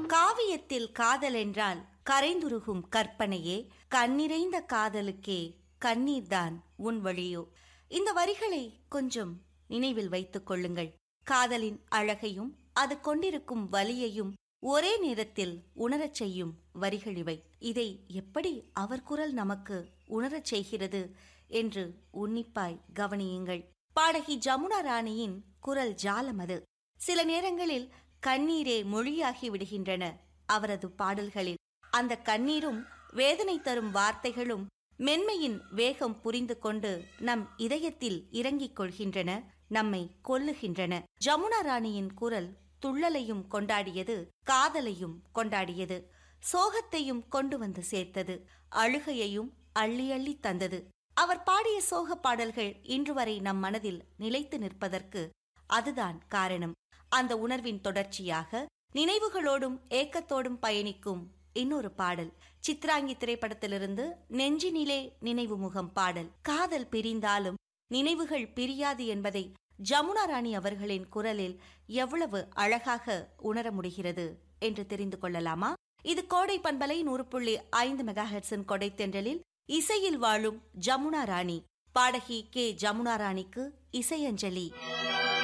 காவியத்தில் காதல் என்றால் கரைந்துருகும் கற்பனையே கண்ணிறைந்த காதலுக்கே கண்ணீர்தான் உன் வழியோ இந்த வரிகளை கொஞ்சம் நினைவில் வைத்துக் கொள்ளுங்கள் காதலின் அழகையும் அது கொண்டிருக்கும் வலியையும் ஒரே நேரத்தில் உணரச் செய்யும் வரிகள் இவை இதை எப்படி அவர் குரல் நமக்கு உணரச் செய்கிறது என்று உன்னிப்பாய் கவனியுங்கள் பாடகி ஜமுனா ராணியின் குரல் ஜாலம் அது சில நேரங்களில் கண்ணீரே மொழியாகி விடுகின்றன அவரது பாடல்களில் அந்த கண்ணீரும் வேதனை தரும் வார்த்தைகளும் மென்மையின் வேகம் புரிந்து கொண்டு நம் இதயத்தில் இறங்கிக் கொள்கின்றன நம்மை கொல்லுகின்றன ஜமுனா ராணியின் குரல் துள்ளலையும் கொண்டாடியது காதலையும் கொண்டாடியது சோகத்தையும் கொண்டு வந்து சேர்த்தது அழுகையையும் அள்ளி அள்ளி தந்தது அவர் பாடிய சோக பாடல்கள் இன்று வரை நம் மனதில் நிலைத்து நிற்பதற்கு அதுதான் காரணம் அந்த உணர்வின் தொடர்ச்சியாக நினைவுகளோடும் ஏக்கத்தோடும் பயணிக்கும் இன்னொரு பாடல் சித்ராங்கி திரைப்படத்திலிருந்து நெஞ்சினிலே நினைவு முகம் பாடல் காதல் பிரிந்தாலும் நினைவுகள் பிரியாது என்பதை ஜமுனா ராணி அவர்களின் குரலில் எவ்வளவு அழகாக உணர முடிகிறது என்று தெரிந்து கொள்ளலாமா இது கோடை பண்பலை நூறு புள்ளி ஐந்து மெகா ஹெட்ஸின் கொடை தென்றலில் இசையில் வாழும் ஜமுனா ராணி பாடகி கே ஜமுனா ராணிக்கு இசையஞ்சலி